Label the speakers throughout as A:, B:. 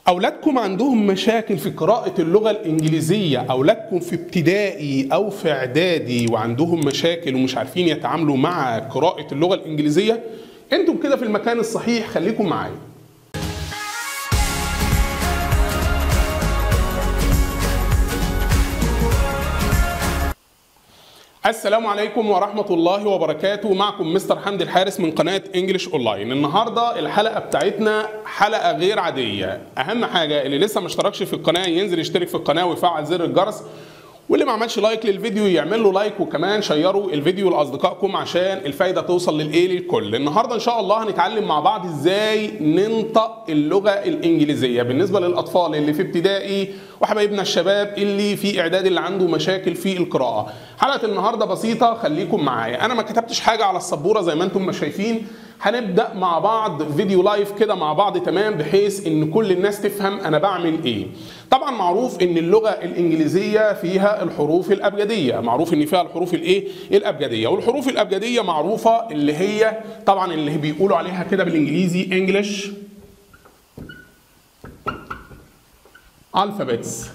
A: أولادكم عندهم مشاكل في قراءة اللغة الإنجليزية أولادكم في ابتدائي أو في إعدادي وعندهم مشاكل ومش عارفين يتعاملوا مع قراءة اللغة الإنجليزية أنتم كده في المكان الصحيح خليكم معايا السلام عليكم ورحمة الله وبركاته معكم مستر حمدي الحارس من قناة انجلش اونلاين النهاردة الحلقة بتاعتنا حلقة غير عادية اهم حاجة اللي لسه ما اشتركش في القناة ينزل يشترك في القناة ويفعل زر الجرس واللي ما عملش لايك للفيديو يعمل له لايك وكمان شيروا الفيديو لاصدقائكم عشان الفايده توصل للايه للكل النهارده ان شاء الله هنتعلم مع بعض ازاي ننطق اللغه الانجليزيه بالنسبه للاطفال اللي في ابتدائي وحبايبنا الشباب اللي في اعداد اللي عنده مشاكل في القراءه حلقه النهارده بسيطه خليكم معايا انا ما كتبتش حاجه على السبوره زي ما انتم ما شايفين هنبدا مع بعض فيديو لايف كده مع بعض تمام بحيث ان كل الناس تفهم انا بعمل ايه طبعا معروف ان اللغه الانجليزيه فيها الحروف الابجديه معروف ان فيها الحروف الايه الابجديه والحروف الابجديه معروفه اللي هي طبعا اللي بيقولوا عليها كده بالانجليزي انجلش alphabets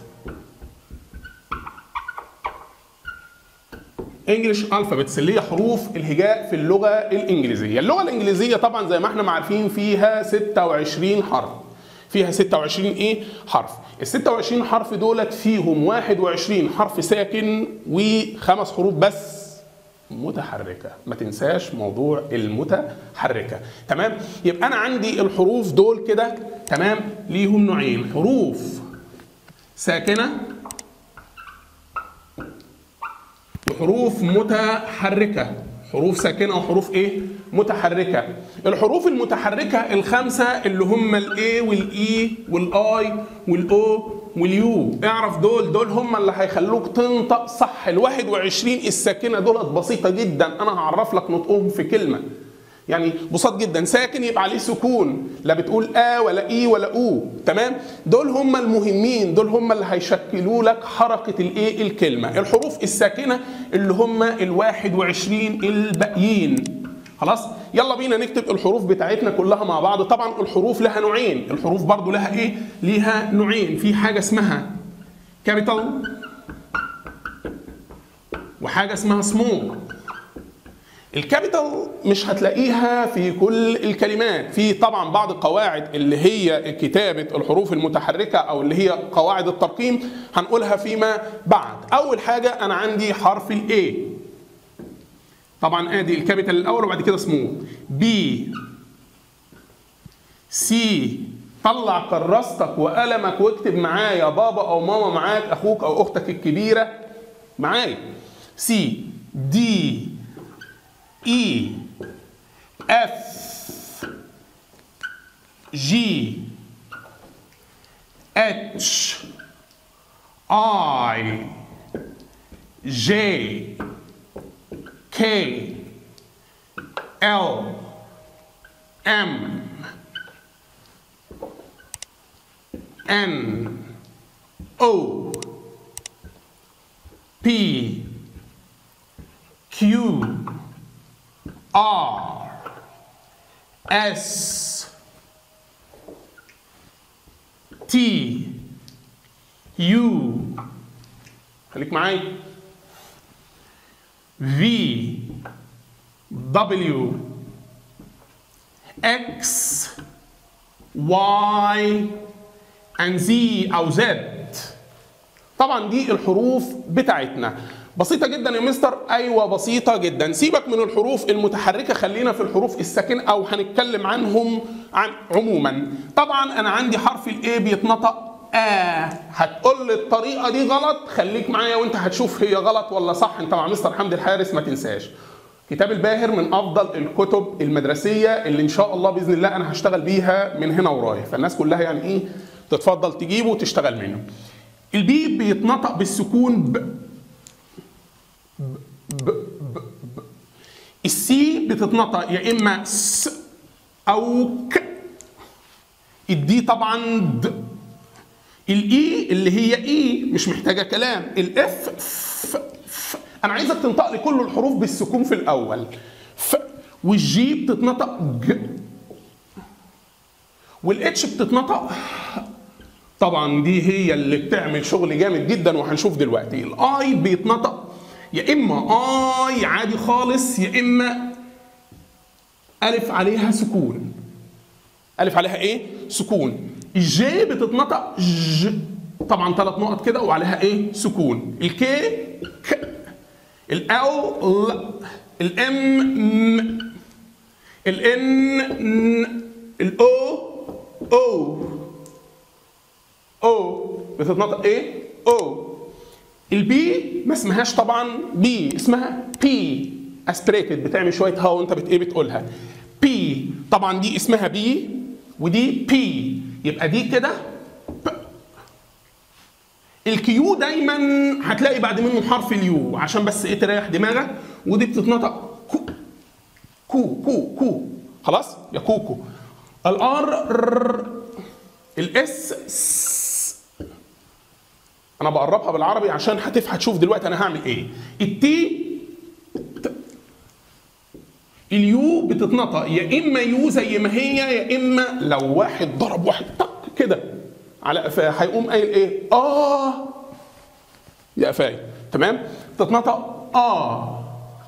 A: انجلش الفابتس اللي هي حروف الهجاء في اللغه الانجليزيه اللغه الانجليزيه طبعا زي ما احنا عارفين فيها 26 حرف فيها 26 ايه حرف ال 26 حرف دولت فيهم 21 حرف ساكن وخمس حروف بس متحركه ما تنساش موضوع المتحركه تمام يبقى انا عندي الحروف دول كده تمام ليهم نوعين حروف ساكنه وحروف متحركه حروف ساكنه وحروف ايه متحركه الحروف المتحركه الخمسه اللي هم الاي والاي والاي والاو واليو اعرف دول دول هم اللي هيخلوك تنطق صح ال 21 الساكنه دولت بسيطه جدا انا هعرف لك نطقهم في كلمه يعني بساط جدا ساكن يبقى عليه سكون لا بتقول ا ولا اي ولا او تمام دول هم المهمين دول هم اللي هيشكلوا لك حركه الايه الكلمه الحروف الساكنه اللي هم ال 21 الباقيين خلاص يلا بينا نكتب الحروف بتاعتنا كلها مع بعض طبعا الحروف لها نوعين الحروف برضو لها ايه ليها نوعين في حاجه اسمها كابيتال وحاجه اسمها سمول الكابيتال مش هتلاقيها في كل الكلمات في طبعا بعض القواعد اللي هي كتابة الحروف المتحركة أو اللي هي قواعد الترقيم هنقولها فيما بعد أول حاجة أنا عندي حرف ال A طبعا ادي الكابيتال الاول وبعد كده سمول بي سي طلع كراستك وقلمك واكتب معايا بابا او ماما معاك اخوك او اختك الكبيره معايا سي دي اي اف جي اتش اي جي K L M N O P Q R S T U خليك معايا V W X Y and Z أو Z طبعا دي الحروف بتاعتنا بسيطة جدا يا مستر أيوة بسيطة جدا سيبك من الحروف المتحركة خلينا في الحروف الساكنة أو هنتكلم عنهم عن عموما طبعا أنا عندي حرف الإيه بيتنطق آه هتقول لي الطريقة دي غلط خليك معايا وانت هتشوف هي غلط ولا صح انت مع مستر حمدي الحارس ما تنساش كتاب الباهر من افضل الكتب المدرسيه اللي ان شاء الله باذن الله انا هشتغل بيها من هنا ورايح فالناس كلها يعني ايه تتفضل تجيبه وتشتغل منه البي بيتنطق بالسكون ب ب ب ب ب السي بتتنطق يا اما س او ك الدي طبعا د الاي اللي هي اي مش محتاجه كلام الاف ف ف انا عايزك تنطق لي كل الحروف بالسكون في الاول ف والجي بتتنطق ج والاتش بتتنطق طبعا دي هي اللي بتعمل شغل جامد جدا وهنشوف دلوقتي الاي بيتنطق يا اما اي عادي خالص يا اما الف عليها سكون الف عليها ايه سكون الجي بتتنطق ج طبعا ثلاث نقط كده وعليها ايه سكون الكي ك الاو ل الام م الان ن الاو او او بتتنطق ايه او البي ما اسمهاش طبعا بي اسمها بي اسبريتد بتعمل شويه هوا وانت بت ايه بتقولها بي طبعا دي اسمها بي ودي بي يبقى دي كده ب. الكيو دايما هتلاقي بعد منه حرف اليو عشان بس ايه تريح دماغك ودي بتتنطق كو كو كو كو خلاص يا كوكو الار الاس انا بقربها بالعربي عشان هتف هتشوف دلوقتي انا هعمل ايه التي اليو بتتنطق يا اما يو زي ما هي يا اما لو واحد ضرب واحد طق كده على قفاه هيقوم قايل ايه اه يا قفاي تمام بتتنطق اه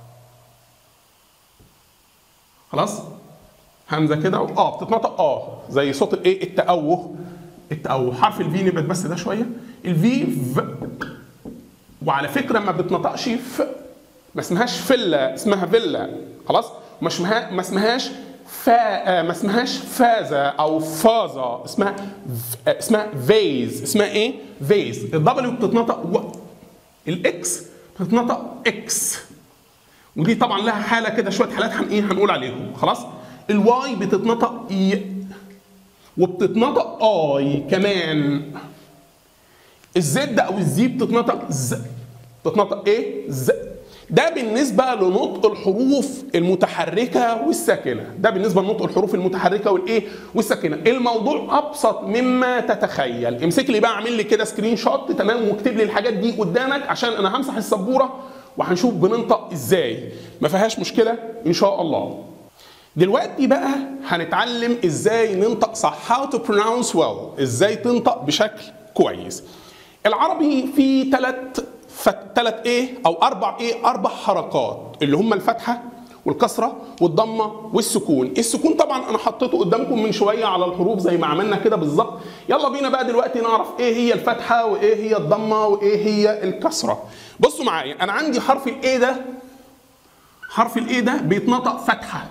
A: خلاص همزه كده اه بتتنطق اه زي صوت الايه التأوه التأوه حرف الفي نبعد بس ده شويه الفي ف وعلى فكره ما بتنطقش ف ما اسمهاش فيلا اسمها فيلا خلاص ما اسمها ما اسمهاش فا ما اسمهاش فازة او فازة اسمها اسمها فيز اسمها ايه فيز الدبليو بتتنطق و الاكس بتتنطق اكس ودي طبعا لها حاله كده شويه حالات هن ايه هنقول عليهم خلاص الواي بتتنطق ي وبتتنطق اي كمان الزد او الزي بتتنطق ز بتتنطق ايه ز ده بالنسبة لنطق الحروف المتحركة والساكنة ده بالنسبة لنطق الحروف المتحركة والايه والساكنة الموضوع أبسط مما تتخيل امسك لي بقى اعمل لي كده سكرين شوت تمام واكتب لي الحاجات دي قدامك عشان انا همسح السبورة وهنشوف بننطق ازاي ما فيهاش مشكلة ان شاء الله دلوقتي بقى هنتعلم ازاي ننطق صح how to pronounce well ازاي تنطق بشكل كويس العربي فيه ثلاث ثلاث ايه او اربع ايه اربع حركات اللي هم الفتحه والكسره والضمه والسكون السكون طبعا انا حطيته قدامكم من شويه على الحروف زي ما عملنا كده بالظبط يلا بينا بقى دلوقتي نعرف ايه هي الفتحه وايه هي الضمه وايه هي الكسره بصوا معايا انا عندي حرف الايه ده حرف الايه ده بيتنطق فتحه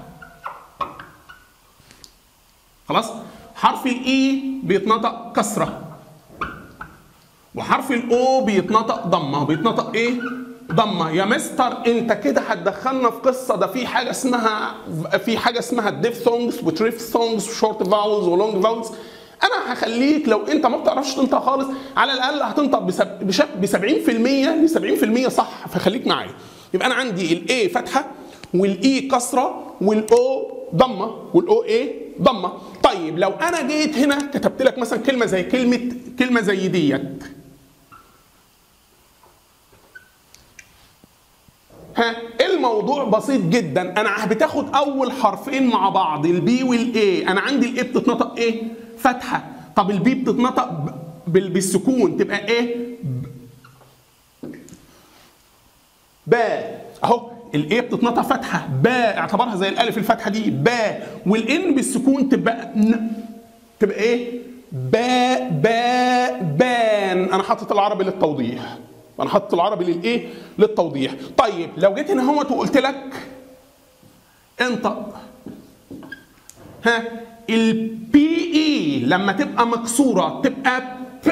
A: خلاص حرف الاي بيتنطق كسره وحرف الاو بيتنطق ضمه بيتنطق ايه ضمه يا مستر انت كده هتدخلنا في قصه ده في حاجه اسمها في حاجه اسمها الديف سونجز وتريف سونجز وشورت فاولز ولونج فاولز انا هخليك لو انت ما بتعرفش تنطق خالص على الاقل هتنطق ب 70% ل 70% صح فخليك معايا يبقى انا عندي الاي فتحه والاي كسره والاو ضمه والاو ايه ضمه طيب لو انا جيت هنا كتبت لك مثلا كلمه زي كلمه كلمه زي ديت ها الموضوع بسيط جدا انا بتاخد اول حرفين مع بعض البي والاي انا عندي الاي بتتنطق ايه فتحه طب البي بتتنطق بالسكون تبقى ايه باء اهو الايه بتتنطق فتحه باء اعتبرها زي الالف الفتحه دي باء والان بالسكون تبقى ن تبقى ايه باء باء بان انا حاطط العربي للتوضيح انا حاطط العربي للايه للتوضيح طيب لو جيت هنا اهوت وقلت لك انطق ها البي اي لما تبقى مكسوره تبقى ب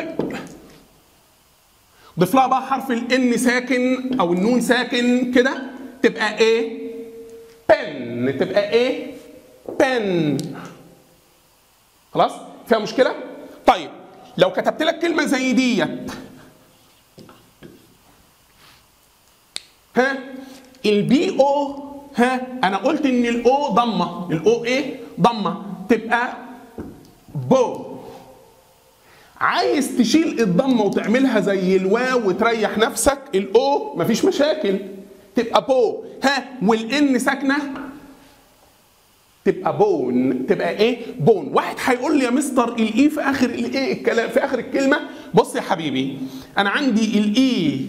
A: ضيف لها بقى حرف الان ساكن او النون ساكن كده تبقى ايه بن تبقى ايه بن خلاص فيها مشكله طيب لو كتبت لك كلمه زي ديت ها البي او ها انا قلت ان الاو ضمه الاو ايه ضمه تبقى بو عايز تشيل الضمه وتعملها زي الواو وتريح نفسك الاو مفيش مشاكل تبقى بو ها والان ساكنه تبقى بون تبقى ايه بون واحد هيقول لي يا مستر الاي في اخر الايه الكلام في اخر الكلمه بص يا حبيبي انا عندي الاي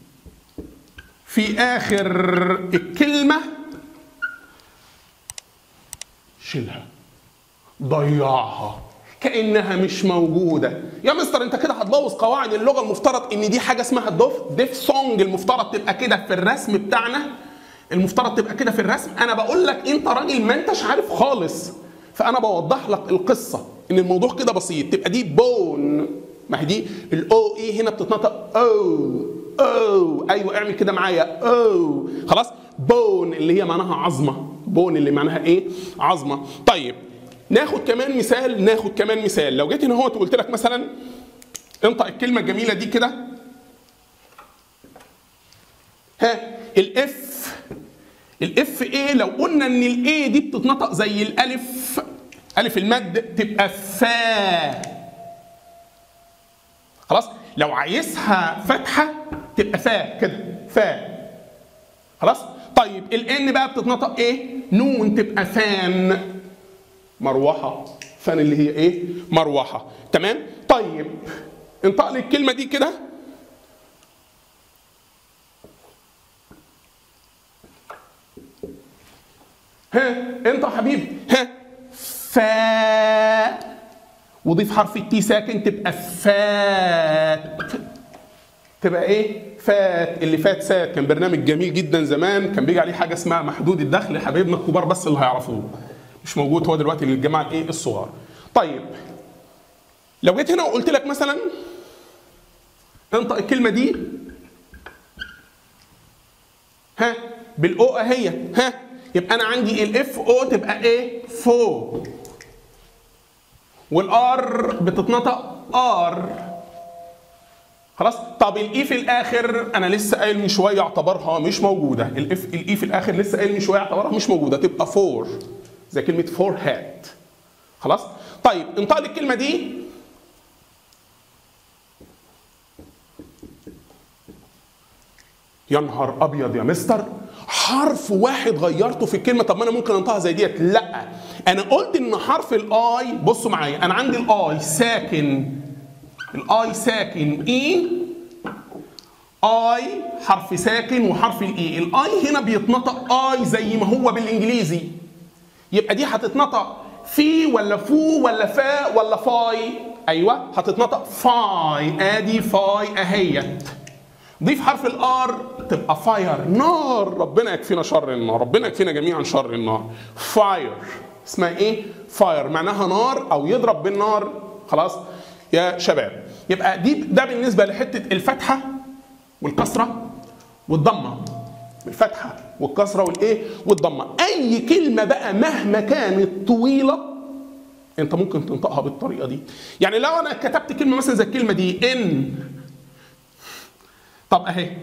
A: في اخر الكلمه شيلها ضيعها كانها مش موجوده يا مستر انت كده هتبوظ قواعد اللغه المفترض ان دي حاجه اسمها دوف ديف سونج المفترض تبقى كده في الرسم بتاعنا المفترض تبقى كده في الرسم انا بقول لك انت راجل ما انتش عارف خالص فانا بوضح لك القصه ان الموضوع كده بسيط تبقى دي بون ما هي دي الاو اي هنا بتتنطق او او ايوه اعمل كده معايا او خلاص بون اللي هي معناها عظمه بون اللي معناها ايه عظمه طيب ناخد كمان مثال ناخد كمان مثال لو جيت هنا هو قلت لك مثلا انطق الكلمه الجميله دي كده ها الاف الاف ايه لو قلنا ان الاي دي بتتنطق زي الالف الف المد تبقى فا خلاص لو عايزها فتحه تبقى فا كده فا خلاص طيب الان بقى بتتنطق ايه نون تبقى فان مروحه فان اللي هي ايه مروحه تمام طيب انطق لي الكلمه دي كده ها انت يا حبيبي ها فا وضيف حرف التي ساكن تبقى فات تبقى ايه فات اللي فات سات كان برنامج جميل جدا زمان كان بيجي عليه حاجه اسمها محدود الدخل حبايبنا الكبار بس اللي هيعرفوه مش موجود هو دلوقتي للجماعه الايه الصغار طيب لو جيت هنا وقلت لك مثلا انطق الكلمه دي ها بالاو اهي ها يبقى انا عندي الاف او تبقى ايه فو والار بتتنطق ار خلاص طب الاي في الاخر انا لسه قايل من شويه اعتبرها مش موجوده الاف الاي في الاخر لسه قايل من شويه اعتبرها مش موجوده تبقى فور زي كلمه فور هات خلاص طيب انطق لي الكلمه دي يا نهار ابيض يا مستر حرف واحد غيرته في الكلمه طب ما انا ممكن انطقها زي ديت لا انا قلت ان حرف الاي بصوا معايا انا عندي الاي ساكن الاي ساكن اي اي حرف ساكن وحرف الاي الاي هنا بيتنطق اي زي ما هو بالانجليزي يبقى دي هتتنطق في ولا فو ولا فا ولا فاي ايوه هتتنطق فاي ادي فاي اهيت ضيف حرف الار تبقى فاير نار ربنا يكفينا شر النار ربنا يكفينا جميعا شر النار فاير اسمها ايه فاير معناها نار او يضرب بالنار خلاص يا شباب يبقى دي ده بالنسبه لحته الفتحه والكسره والضمه الفتحه والكسره والايه والضمه اي كلمه بقى مهما كانت طويله انت ممكن تنطقها بالطريقه دي يعني لو انا كتبت كلمه مثلا زي الكلمه دي ان طب اهي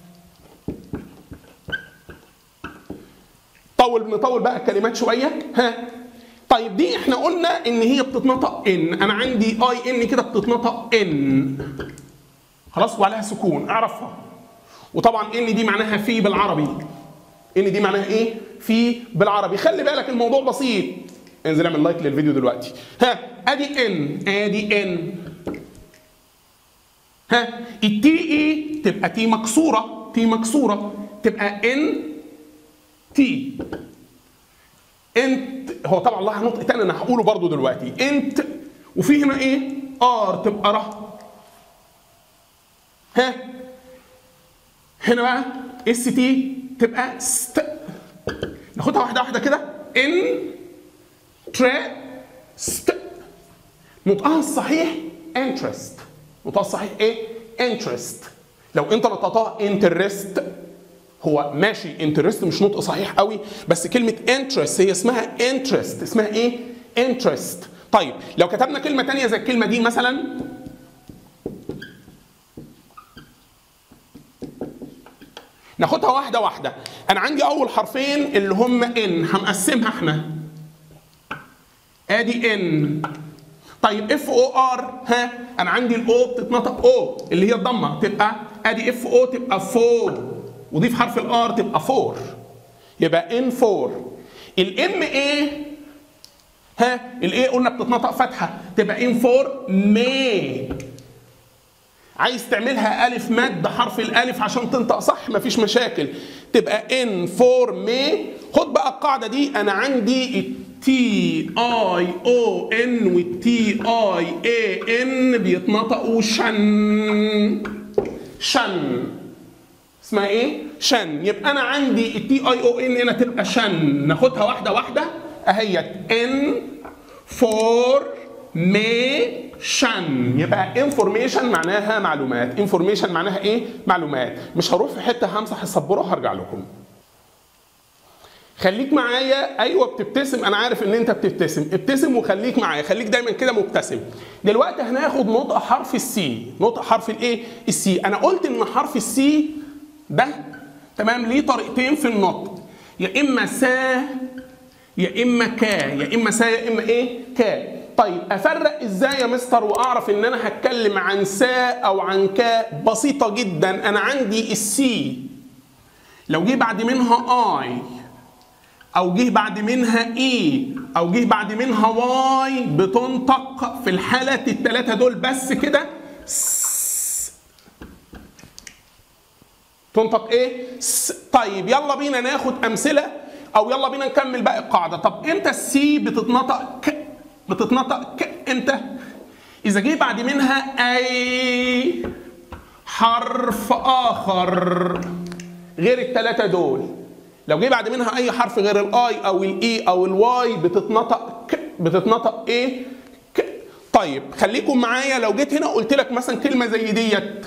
A: طول نطول بقى الكلمات شويه ها طيب دي احنا قلنا ان هي بتتنطق ان انا عندي اي ان كده بتتنطق ان خلاص وعليها سكون اعرفها وطبعا ان دي معناها في بالعربي ان دي معناها ايه في بالعربي خلي بالك الموضوع بسيط انزل اعمل لايك للفيديو دلوقتي ها ادي ان ادي ان ها التي اي تبقى تي مكسوره تي مكسوره تبقى ان تي انت هو طبعا الله نطق تاني انا هقوله برضو دلوقتي انت وفي هنا ايه ار تبقى ره ها هنا بقى اس تي تبقى ست ناخدها واحده واحده كده ان ترا ست نطقها الصحيح انترست نطقها الصحيح ايه انترست لو انت نطقتها انترست هو ماشي انترست مش نطق صحيح قوي بس كلمه انترست هي اسمها انترست اسمها ايه انترست طيب لو كتبنا كلمه تانية زي الكلمه دي مثلا ناخدها واحده واحده انا عندي اول حرفين اللي هم ان هنقسمها احنا ادي ان طيب اف او ار ها انا عندي الاو بتتنطق او اللي هي الضمه تبقى ادي اف او تبقى فور وضيف حرف الار تبقى فور يبقى ان فور الام ايه ها الايه قلنا بتتنطق فتحه تبقى ان فور مي عايز تعملها الف مد حرف الالف عشان تنطق صح مفيش مشاكل تبقى ان فور مي خد بقى القاعده دي انا عندي التي اي او ان والتي اي اي ان بيتنطقوا شن شن اسمها ايه؟ شن يبقى انا عندي التي اي او ان هنا تبقى شن ناخدها واحده واحده اهيت ان فور ميشن يبقى انفورميشن معناها معلومات انفورميشن معناها ايه معلومات مش هروح في حته همسح السبوره وهرجع لكم خليك معايا ايوه بتبتسم انا عارف ان انت بتبتسم ابتسم وخليك معايا خليك دايما كده مبتسم دلوقتي هناخد نطق حرف السي نطق حرف الايه السي انا قلت ان حرف السي ده تمام ليه طريقتين في النطق يا اما سا يا اما كا يا اما سا يا اما ايه كا طيب افرق ازاي يا مستر واعرف ان انا هتكلم عن سا او عن كا بسيطه جدا انا عندي السي لو جه بعد منها اي او جه بعد منها اي او جه بعد منها واي بتنطق في الحالة الثلاثة دول بس كده تنطق ايه؟ س. طيب يلا بينا ناخد امثلة او يلا بينا نكمل باقي القاعدة طب امتى السي بتتنطق ك بتتنطق ك امتى؟ اذا جه بعد منها اي حرف اخر غير الثلاثة دول لو جه بعد منها اي حرف غير الاي او الاي او الواي بتتنطق ك بتتنطق ايه ك طيب خليكم معايا لو جيت هنا قلت لك مثلا كلمه زي ديت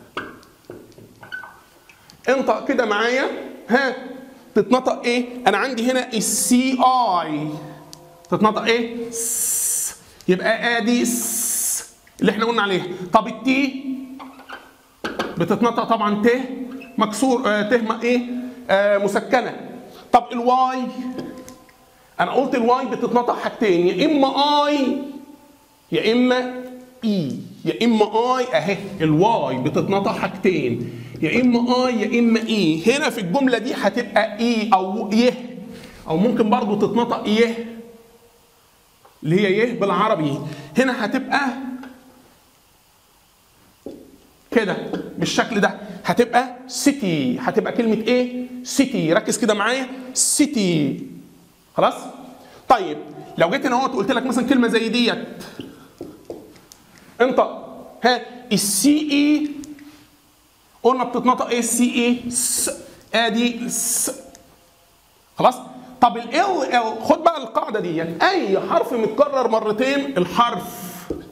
A: انطق كده معايا ها تتنطق ايه انا عندي هنا السي اي تتنطق ايه س يبقى ادي س اللي احنا قلنا عليها طب التي بتتنطق طبعا ت مكسور آه ت ايه آه مسكنه طب الواي انا قلت الواي بتتنطق حاجتين يا اما اي يا اما اي يا اما اي اهي الواي بتتنطق حاجتين يا اما اي يا اما اي هنا في الجمله دي هتبقى اي او يه او ممكن برضو تتنطق يه اللي هي يه بالعربي هنا هتبقى كده بالشكل ده هتبقى سيتي هتبقى كلمة ايه؟ سيتي ركز كده معايا سيتي خلاص؟ طيب لو جيت هنا اهوت قلت لك مثلا كلمة زي ديت انت ها السي اي قلنا بتتنطق ايه السي اي؟ س ادي س خلاص؟ طب ال ال خد بقى القاعدة ديت أي حرف متكرر مرتين الحرف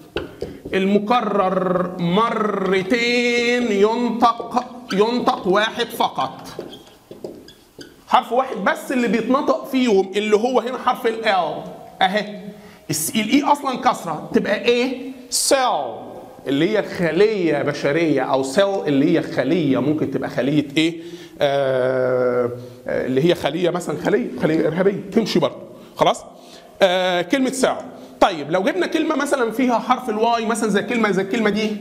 A: المكرر مرتين ينطق ينطق واحد فقط حرف واحد بس اللي بيتنطق فيهم اللي هو هنا حرف ال اهي الاي اصلا كسره تبقى ايه سيل اللي هي خليه بشريه او سيل اللي هي خليه ممكن تبقى خليه ايه آه اللي هي خليه مثلا خليه خليه ارهابيه تمشي برضه خلاص آه كلمه سيل طيب لو جبنا كلمة مثلا فيها حرف الواي مثلا زي كلمة زي الكلمة دي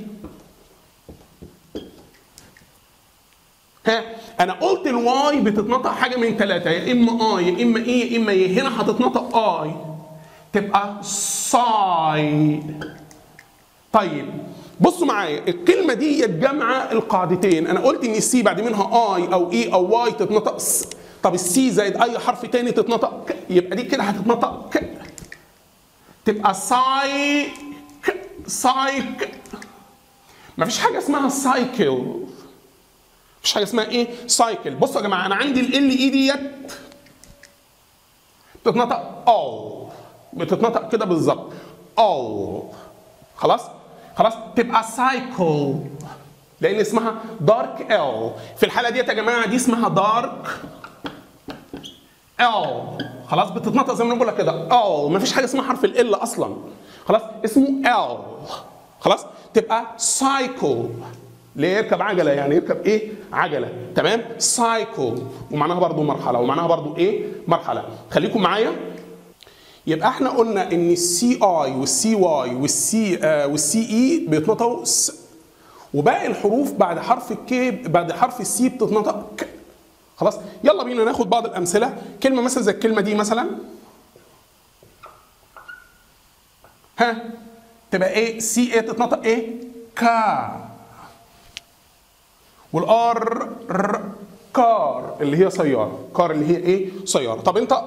A: ها أنا قلت الواي بتتنطق حاجة من ثلاثة يا إما آي يا إما إيه يا إما إيه هنا هتتنطق آي تبقى صاي طيب بصوا معايا الكلمة دي جامعة القاعدتين أنا قلت إن السي بعد منها آي أو إي أو واي تتنطق س طب السي زائد أي حرف تاني تتنطق ك يبقى دي كده هتتنطق ك تبقى سايك سايك مفيش حاجه اسمها سايكل مفيش حاجه اسمها ايه سايكل بصوا يا جماعه انا عندي ال اي ديت بتتنطق او بتتنطق كده بالظبط او خلاص خلاص تبقى سايكل لان اسمها دارك ال في الحاله ديت يا جماعه دي اسمها دارك ال خلاص بتتنطق زي ما بقول لك كده ال مفيش حاجه اسمها حرف ال اصلا خلاص اسمه ال خلاص تبقى سايكل ليه يركب عجله يعني يركب ايه عجله تمام سايكل ومعناها برضو مرحله ومعناها برضو ايه مرحله خليكم معايا يبقى احنا قلنا ان السي اي والسي واي والسي آه والسي اي بيتنطقوا س وباقي الحروف بعد حرف الكي بعد حرف السي بتتنطق ك خلاص يلا بينا ناخد بعض الامثله كلمه مثلا زي الكلمه دي مثلا ها تبقى ايه سي ايه تتنطق ايه كا والار ر كار اللي هي سياره كار اللي هي ايه سياره طب انت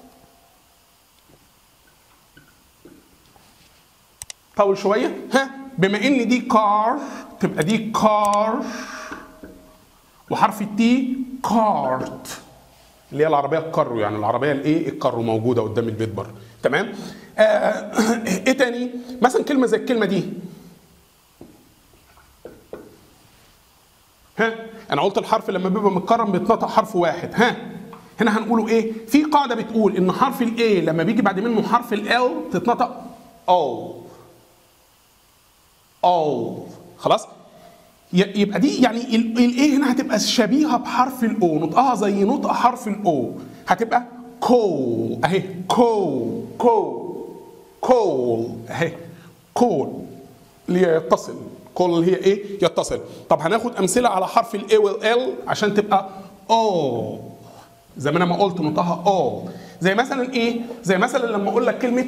A: طول شويه ها بما ان دي كار تبقى دي كار وحرف التي كارت اللي هي العربيه الكرو يعني العربيه الايه الكرو موجوده قدام البيت بره تمام آه ايه تاني مثلا كلمه زي الكلمه دي ها انا قلت الحرف لما بيبقى متكرر بيتنطق حرف واحد ها هنا هنقوله ايه في قاعده بتقول ان حرف الاي لما بيجي بعد منه حرف ال تتنطق او او خلاص ي- يبقى دي يعني الايه هنا هتبقى شبيهه بحرف الاو نطقها زي نطق حرف الاو هتبقى كول اهي كول كول كول اهي كول اللي هي يتصل كول اللي هي ايه يتصل طب هناخد امثله على حرف الاي والال عشان تبقى او زي ما انا ما قلت نطقها او زي مثلا ايه زي مثلا لما اقول لك كلمه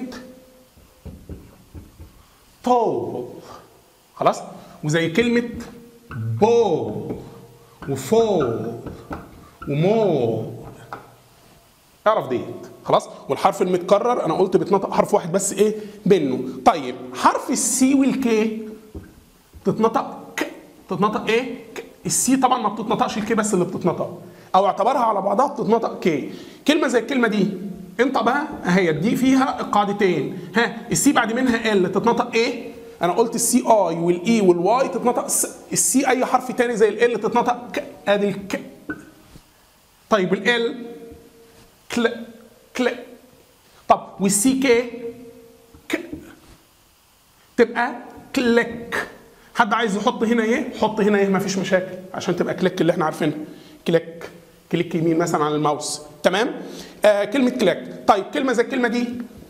A: طول خلاص وزي كلمه بو وفول ومو اعرف ديت خلاص والحرف المتكرر انا قلت بتنطق حرف واحد بس ايه بينه طيب حرف السي والكي تتنطق ك تتنطق ايه ك. السي طبعا ما بتتنطقش الكي بس اللي بتتنطق او اعتبرها على بعضها بتتنطق كي كلمه زي الكلمه دي انت بقى اهي دي فيها القاعدتين ها السي بعد منها ال تتنطق ايه انا قلت السي اي والاي والواي تتنطق س. السي اي حرف تاني زي ال تتنطق ك ادي الك طيب ال كل كل طب والسي كي ك تبقى كليك حد عايز يحط هنا ايه حط هنا ايه مفيش مشاكل عشان تبقى كليك اللي احنا عارفينها كليك كليك يمين مثلا على الماوس تمام آه كلمه كليك طيب كلمه زي الكلمه دي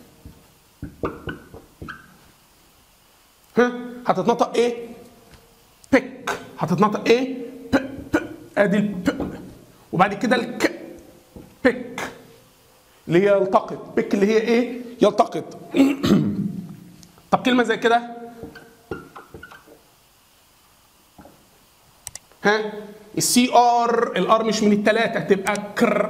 A: ها هتتنطق ايه بيك هتتنطق ايه ب ب ادي الب وبعد كده الك بيك اللي هي يلتقط بيك اللي هي ايه يلتقط طب كلمه زي كده ها السي ار الار مش من الثلاثه تبقى كر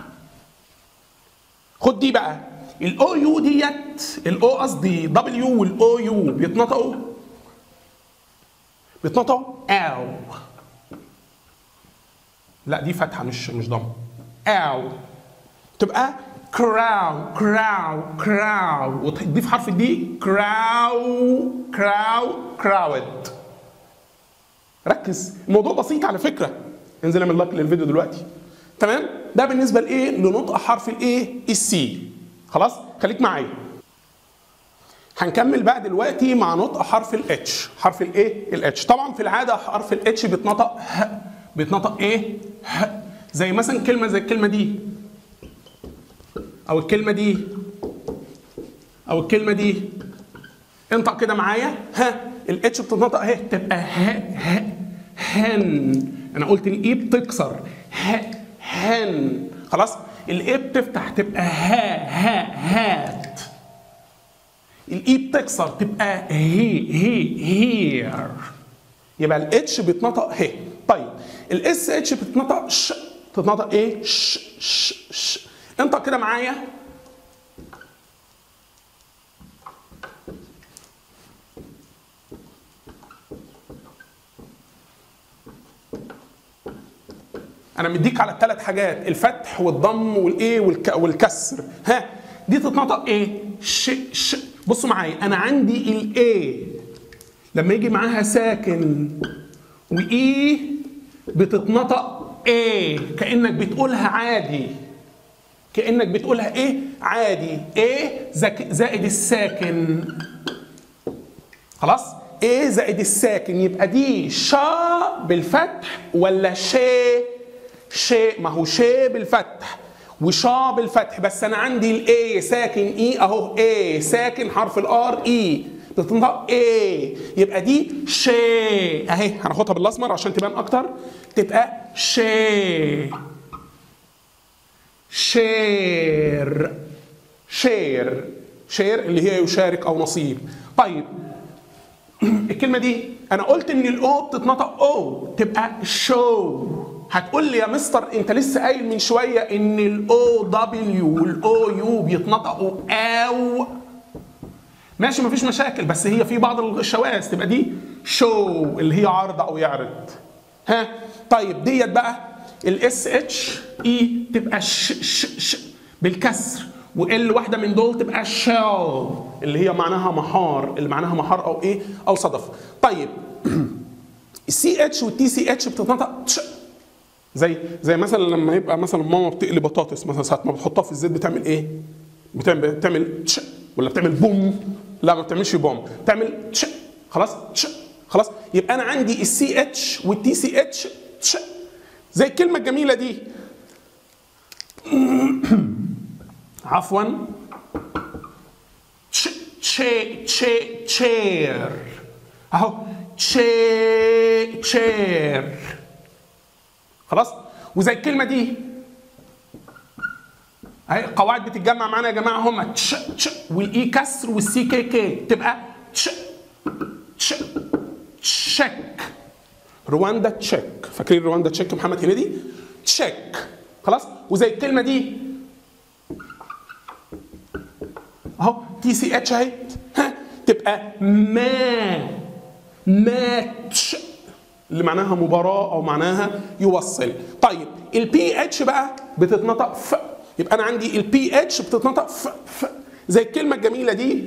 A: خد دي بقى الاو يو ديت الاو قصدي دبليو والاو يو بيتنطقوا بيتنطقوا او لا دي فتحه مش مش ضم او تبقى كراو كراو كراو وتضيف حرف الدي كراو كراو كراود ركز الموضوع بسيط على فكره انزل اعمل لايك للفيديو دلوقتي تمام ده بالنسبه لايه لنطق حرف الايه السي خلاص خليك معايا هنكمل بقى دلوقتي مع نطق حرف الاتش حرف الايه الاتش طبعا في العاده حرف الاتش بيتنطق ه بيتنطق ايه ه زي مثلا كلمه زي الكلمه دي او الكلمه دي او الكلمه دي انطق كده معايا ها الاتش بتتنطق اهي تبقى ه ه هن انا قلت الاي بتكسر ه هن خلاص الاي بتفتح تبقى ها ها هات الاي بتكسر تبقى هي هي هير يبقى الاتش بيتنطق ه طيب الاس اتش بتتنطق ش تتنطق ايه ش ش ش انطق كده معايا انا مديك على الثلاث حاجات الفتح والضم والايه والك... والكسر ها دي تتنطق ايه ش ش بصوا معايا انا عندي الاي لما يجي معاها ساكن واي بتتنطق ايه كانك بتقولها عادي كانك بتقولها ايه عادي ايه زائد الساكن خلاص ايه زائد الساكن يبقى دي شا بالفتح ولا شي شي ما هو شي بالفتح وشا بالفتح بس انا عندي الاي ساكن اي اهو اي ساكن حرف الار اي بتنطق ايه يبقى دي شي اهي هناخدها بالاسمر عشان تبان اكتر تبقى شي شير شير شير اللي هي يشارك او نصيب طيب الكلمه دي انا قلت ان الاو بتتنطق او تبقى شو هتقول لي يا مستر انت لسه قايل من شويه ان الاو دبليو والاو يو بيتنطقوا او ماشي مفيش مشاكل بس هي في بعض الشواذ تبقى دي شو اللي هي عرض او يعرض ها طيب ديت بقى الاس اتش اي تبقى ش ش ش بالكسر وال واحده من دول تبقى شال اللي هي معناها محار اللي معناها محار او ايه او صدف طيب السي اتش والتي سي اتش بتتنطق تش زي زي مثلا لما يبقى مثلا ماما بتقلي بطاطس مثلا ساعه ما بتحطها في الزيت بتعمل ايه؟ بتعمل بتعمل تش ولا بتعمل بوم لا ما بتعملش بوم بتعمل تش خلاص تش خلاص يبقى انا عندي السي اتش والتي سي اتش تش زي الكلمه الجميله دي عفوا تش تشي تشي تشير اهو تشي تشير خلاص وزي الكلمه دي اهي قواعد بتتجمع معانا يا جماعه هما تش تش والاي كسر والسي كي كي تبقى تش تش تشيك رواندا تشيك فاكرين رواندا تشيك محمد هنيدي تشيك خلاص وزي الكلمه دي اهو تي سي اتش اهي ها تبقى ما ماتش اللي معناها مباراة أو معناها يوصل طيب البي اتش بقى بتتنطق ف يبقى أنا عندي البي اتش بتتنطق ف ف زي الكلمة الجميلة دي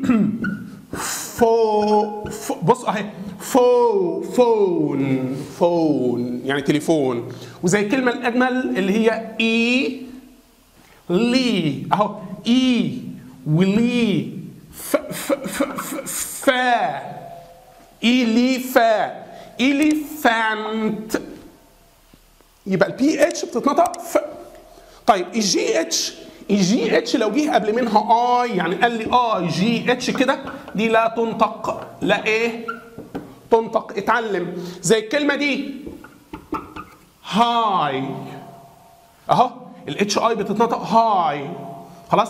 A: فو, فو بص اهي فو فون فون يعني تليفون وزي الكلمة الأجمل اللي هي إي لي أهو إي ولي ف ف ف ف فا إيلي فا إليفانت يبقى البي اتش بتتنطق ف طيب الجي اتش الجي اتش لو جه قبل منها اي يعني قال لي اي جي اتش كده دي لا تنطق لا ايه تنطق اتعلم زي الكلمه دي هاي اهو الاتش اي بتتنطق هاي خلاص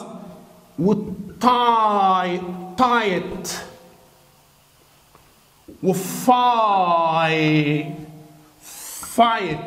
A: وتاي تايت وفاي فايت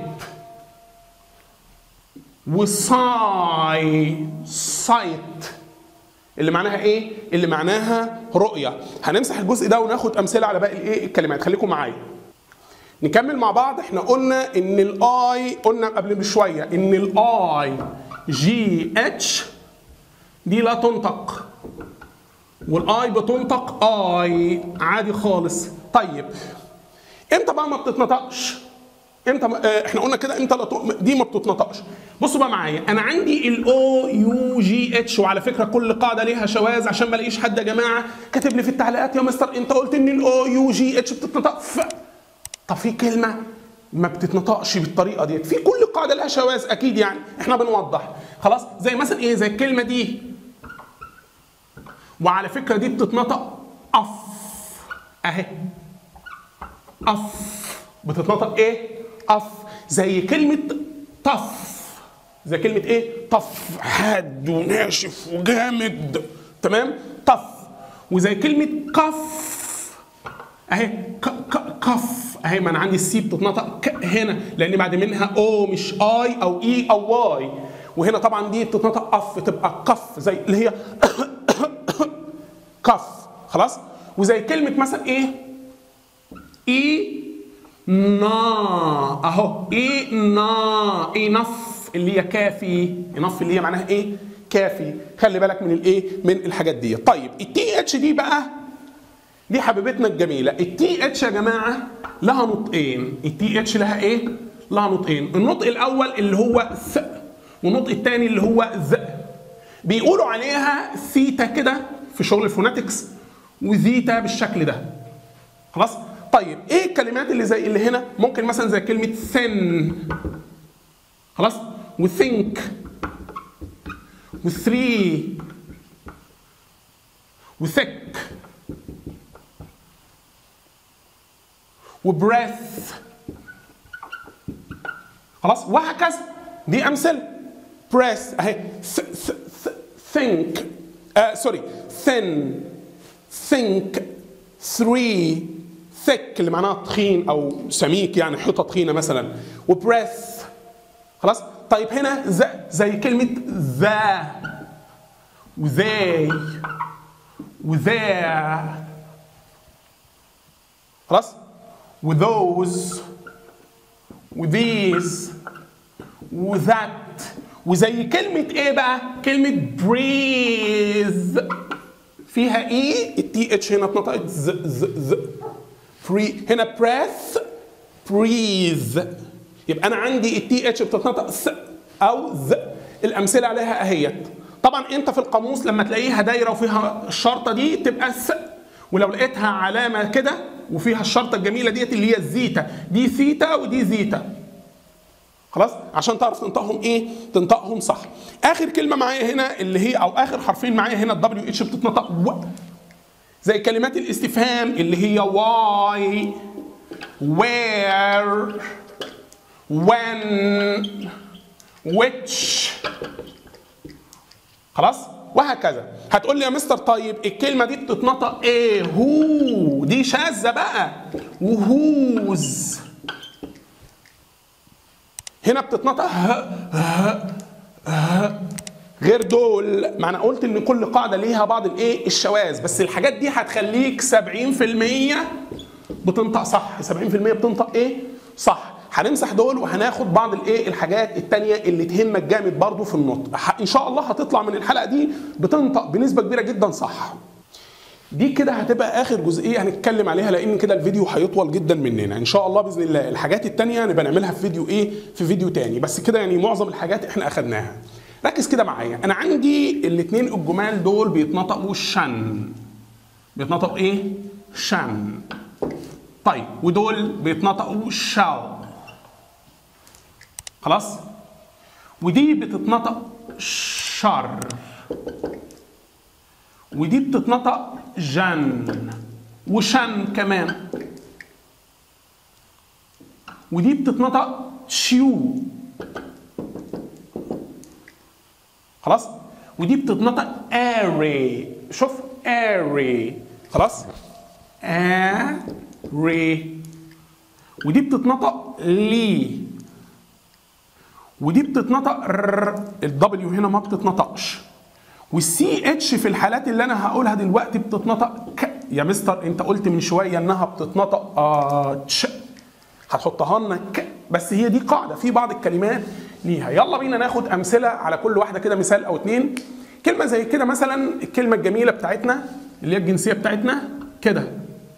A: وصاي سايت اللي معناها ايه؟ اللي معناها رؤية هنمسح الجزء ده وناخد امثله على باقي الايه الكلمات خليكم معايا نكمل مع بعض احنا قلنا ان الاي قلنا قبل بشويه ان الاي جي اتش دي لا تنطق والاي بتنطق اي عادي خالص طيب امتى بقى ما بتتنطقش امتى ما اه احنا قلنا كده امتى دي ما بتتنطقش بصوا بقى معايا انا عندي الاو يو جي اتش وعلى فكره كل قاعده ليها شواذ عشان ما الاقيش حد يا جماعه كاتب لي في التعليقات يا مستر انت قلت ان الاو يو جي اتش بتتنطق ف طب في كلمه ما بتتنطقش بالطريقه ديت في كل قاعده لها شواذ اكيد يعني احنا بنوضح خلاص زي مثلا ايه زي الكلمه دي وعلى فكره دي بتتنطق اف اهي اف بتتنطق ايه اف زي كلمه طف زي كلمه ايه طف حاد وناشف وجامد تمام طف وزي كلمه قف اهي ك ك كف اهي ما انا عندي السي بتتنطق ك هنا لان بعد منها او مش اي او اي او واي وهنا طبعا دي بتتنطق اف تبقى قف زي اللي هي كف خلاص وزي كلمه مثلا ايه اي نا اهو اي نا انف اللي هي كافي انف اللي هي معناها ايه كافي خلي بالك من الايه من الحاجات دي طيب التي اتش دي بقى دي حبيبتنا الجميله التي اتش يا جماعه لها نطقين التي اتش لها ايه لها نطقين النطق الاول اللي هو ث والنطق الثاني اللي هو ذ بيقولوا عليها ثيتا كده في شغل الفوناتكس وزيتا بالشكل ده خلاص طيب ايه الكلمات اللي زي اللي هنا ممكن مثلا زي كلمه thin خلاص وthink وثري وثيك وبريث خلاص وهكذا دي امثله بريث اهي think آه سوري thin think three thick اللي معناها تخين او سميك يعني حيطه تخينه مثلا وبريث خلاص طيب هنا ز زي كلمه ذا وذي وذا خلاص وذوز وذيز وذات وزي كلمة ايه بقى؟ كلمة بريز فيها ايه؟ التي اتش هنا اتنطقت ز ز ز بري هنا بريث بريز يبقى انا عندي التي اتش بتتنطق س او ز الامثله عليها اهيت طبعا انت في القاموس لما تلاقيها دايره وفيها الشرطه دي تبقى س ولو لقيتها علامه كده وفيها الشرطه الجميله ديت اللي هي الزيتا دي ثيتا ودي زيتا خلاص عشان تعرف تنطقهم ايه تنطقهم صح اخر كلمه معايا هنا اللي هي او اخر حرفين معايا هنا الدبليو اتش بتتنطق و زي كلمات الاستفهام اللي هي واي where when which خلاص وهكذا هتقول لي يا مستر طيب الكلمه دي بتتنطق ايه هو دي شاذه بقى وهوز هنا بتتنطق ه ه ه غير دول ما انا قلت ان كل قاعده ليها بعض الايه الشواذ بس الحاجات دي هتخليك 70% بتنطق صح 70% بتنطق ايه صح هنمسح دول وهناخد بعض الايه الحاجات التانية اللي تهمك جامد برضو في النطق ح- ان شاء الله هتطلع من الحلقه دي بتنطق بنسبه كبيره جدا صح دي كده هتبقى اخر جزئيه هنتكلم عليها لان كده الفيديو هيطول جدا مننا ان شاء الله باذن الله الحاجات التانية نبقى نعملها في فيديو ايه في فيديو تاني بس كده يعني معظم الحاجات احنا اخدناها ركز كده معايا انا عندي الاثنين الجمال دول بيتنطقوا شن بيتنطقوا ايه شن طيب ودول بيتنطقوا شال خلاص ودي بتتنطق شر ودي بتتنطق جن وشن كمان ودي بتتنطق شيو خلاص ودي بتتنطق اري شوف اري خلاص اري ودي بتتنطق لي ودي بتتنطق ر الدبليو هنا ما بتتنطقش والسي اتش في الحالات اللي انا هقولها دلوقتي بتتنطق ك يا مستر انت قلت من شويه انها بتتنطق آه تش هتحطها لنا ك بس هي دي قاعده في بعض الكلمات ليها يلا بينا ناخد امثله على كل واحده كده مثال او اتنين كلمه زي كده مثلا الكلمه الجميله بتاعتنا اللي هي الجنسيه بتاعتنا كده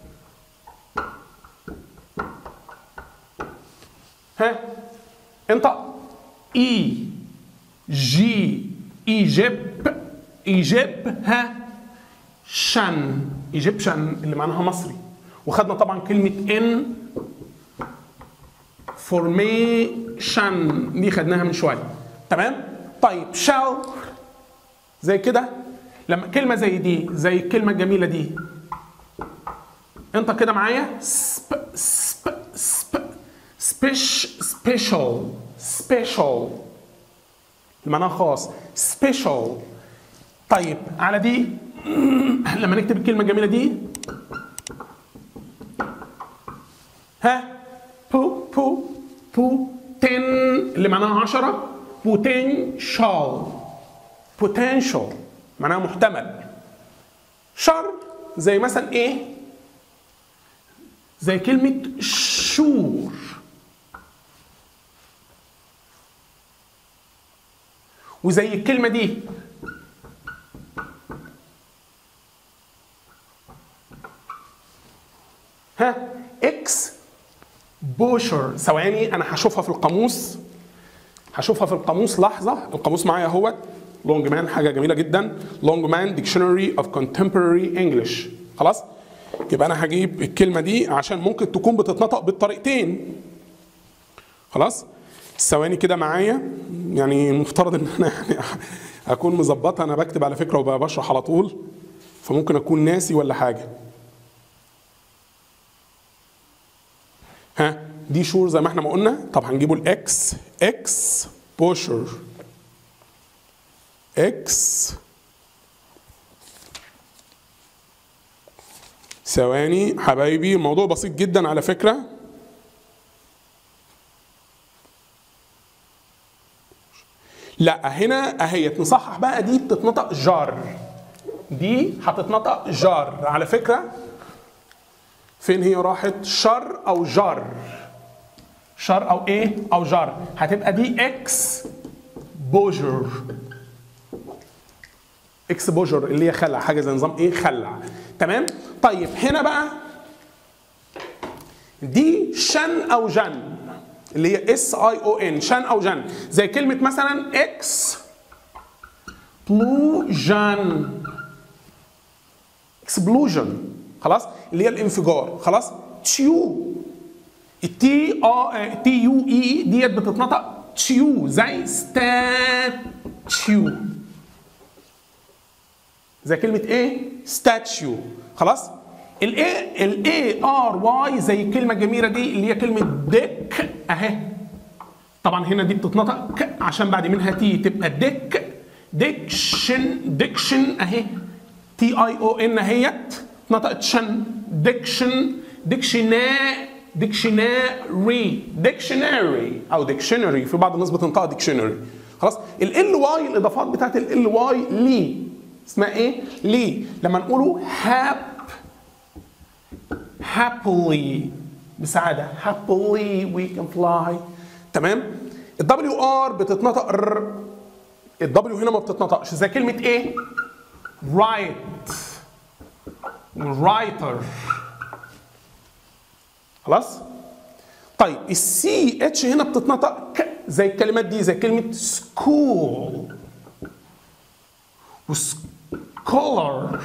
A: ها انت اي جي ايجيب ايجيب ها شن ايجيبشن اللي معناها مصري وخدنا طبعا كلمه ان فورميشن دي خدناها من شويه تمام طيب شاو زي كده لما كلمه زي دي زي الكلمه الجميله دي انت كده معايا سب سب سب سبيش سبيشال سبيشال معناها خاص سبيشال طيب على دي لما نكتب الكلمه الجميله دي ها بو بو بو تن اللي معناها 10 بوتنشال بوتنشال معناها محتمل شر زي مثلا ايه زي كلمة شور وزي الكلمة دي ها اكس بوشر ثواني انا هشوفها في القاموس هشوفها في القاموس لحظه القاموس معايا اهوت لونج مان حاجه جميله جدا لونج مان ديكشنري اوف contemporary انجلش خلاص يبقى انا هجيب الكلمه دي عشان ممكن تكون بتتنطق بالطريقتين خلاص ثواني كده معايا يعني المفترض ان انا يعني اكون مظبطها انا بكتب على فكره وبشرح على طول فممكن اكون ناسي ولا حاجه ها دي شور زي ما احنا ما قلنا طب هنجيبه الاكس اكس بوشر اكس ثواني حبايبي الموضوع بسيط جدا على فكره لا هنا اهي نصحح بقى دي بتتنطق جار دي هتتنطق جار على فكره فين هي راحت شر او جار شر او ايه او جار هتبقى دي اكس بوجر اكسبوجر اللي هي خلع حاجه زي نظام ايه خلع تمام طيب هنا بقى دي شن او جن اللي هي اس اي او ان شن او جن زي كلمه مثلا اكس بلوجن اكسبلوجن خلاص اللي هي الانفجار خلاص تشيو التي اه تي يو اي ديت بتتنطق تشيو زي ستاتشيو زي كلمة ايه؟ ستاتشيو خلاص؟ الاي الاي ار واي زي الكلمة الجميلة دي اللي هي كلمة ديك اهي طبعا هنا دي بتتنطق ك عشان بعد منها تي تبقى ديك ديكشن ديكشن اهي تي اي او ان اهيت نطقت شن ديكشن ديكشنا ديكشناري ديكشناري او ديكشنري في بعض الناس بتنطق ديكشنري خلاص ال واي الاضافات بتاعت ال واي لي اسمها ايه؟ لي لما نقوله هاب happily بسعادة happily we can fly تمام الدبليو ار بتتنطق ر الدبليو هنا ما بتتنطقش زي كلمة ايه؟ write writer خلاص؟ طيب السي اتش هنا بتتنطق ك زي الكلمات دي زي كلمة school وسكولر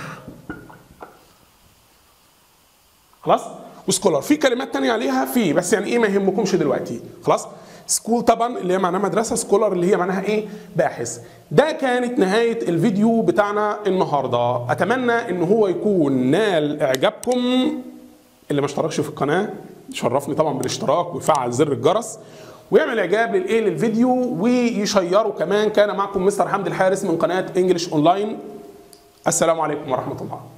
A: خلاص وسكولر في كلمات تانية عليها في بس يعني ايه ما يهمكمش دلوقتي خلاص سكول طبعا اللي هي معناها مدرسه سكولر اللي هي معناها ايه باحث ده كانت نهايه الفيديو بتاعنا النهارده اتمنى ان هو يكون نال اعجابكم اللي ما اشتركش في القناه يشرفني طبعا بالاشتراك ويفعل زر الجرس ويعمل اعجاب للايه للفيديو ويشيره كمان كان معكم مستر حمدي الحارس من قناه انجلش اونلاين السلام عليكم ورحمه الله